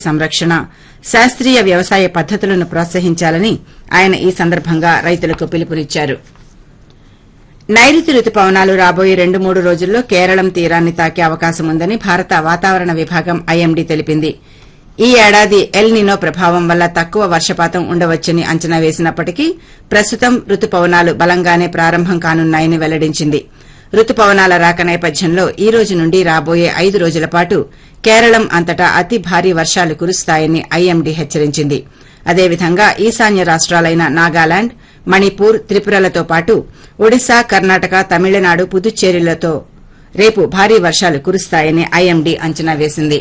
సంరక్షణ శాస్త్రీయ వ్యవసాయ పద్దతులను ప్రోత్సహించాలని ఆయన ఈ సందర్భంగా రైతులకు పిలుపునిచ్చారు నైరుతి రుతుపవనాలు రాబోయే రెండు మూడు రోజుల్లో కేరళం తీరాన్ని తాకే అవకాశం ఉందని భారత వాతావరణ విభాగం ఐఎండీ తెలిపింది ఈ ఏడాది ఎల్ నినో ప్రభావం వల్ల తక్కువ వర్షపాతం ఉండవచ్చని అంచనా వేసినప్పటికీ ప్రస్తుతం రుతుపవనాలు బలంగానే ప్రారంభం కానున్నాయని వెల్లడించింది రుతుపవనాల రాక నేపథ్యంలో ఈ రోజు నుండి రాబోయే ఐదు రోజుల పాటు కేరళం అంతటా అతి భారీ వర్షాలు కురుస్తాయని ఐఎండీ హెచ్చరించింది అదేవిధంగా ఈశాన్య రాష్ట్రాలైన నాగాలాండ్ మణిపూర్ త్రిపురలతో పాటు ఒడిశా కర్ణాటక తమిళనాడు పుదుచ్చేరిలతో రేపు భారీ వర్షాలు కురుస్తాయని ఐఎండీ అంచనా వేసింది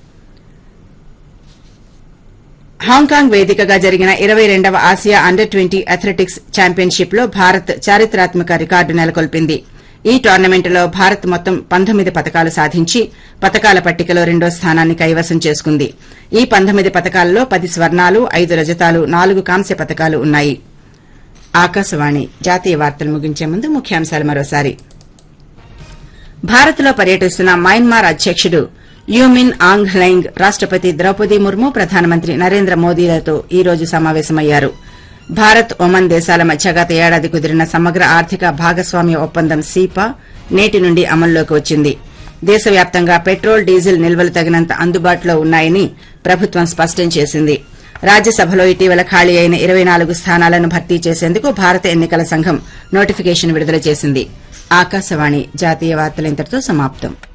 హాంకాంగ్ వేదికగా జరిగిన ఇరవై రెండవ Asia under twenty athletics championship లో భారత్ చారిత్రాత్మక రికార్డు నెలకొల్పింది ఈ టోర్నమెంట్లో భారత్ మొత్తం పంతొమ్మిది పతకాలు సాధించి పతకాల పట్టికలో రెండో స్థానాన్ని కైవసం చేసుకుంది ఈ పంతొమ్మిది పతకాలలో పది స్వర్ణాలు ఐదు రజతాలు నాలుగు కాంస్య పతకాలు ఉన్నాయి ఆకాశవాణి జాతీయ వార్తలు ముగించే ముందు ముఖ్యాంశాలు మరోసారి భారత్లో పర్యటిస్తున్న మయన్మార్ అధ్యకుడు యూమిన్ ఆంగ్ హ్లైంగ్ రాష్టపతి ద్రౌపది ముర్ము ప్రధానమంత్రి నరేంద్ర మోదీలతో ఈ రోజు సమావేశమయ్యారు భారత్ ఒమన్ దేశాల మధ్య గత ఏడాది కుదిరిన సమగ్ర ఆర్థిక భాగస్వామ్య ఒప్పందం సీపా నేటి నుండి అమల్లోకి వచ్చింది దేశవ్యాప్తంగా పెట్రోల్ డీజిల్ నిల్వలు తగినంత అందుబాటులో ఉన్నాయని ప్రభుత్వం స్పష్టం చేసింది రాజ్యసభలో ఇటీవల ఖాళీ అయిన ఇరవై నాలుగు స్థానాలను భర్తీ చేసేందుకు భారత ఎన్నికల సంఘం నోటిఫికేషన్ విడుదల చేసింది ఆకాశవాణి జాతీయ వార్తలు ఇంతటితో సమాప్తం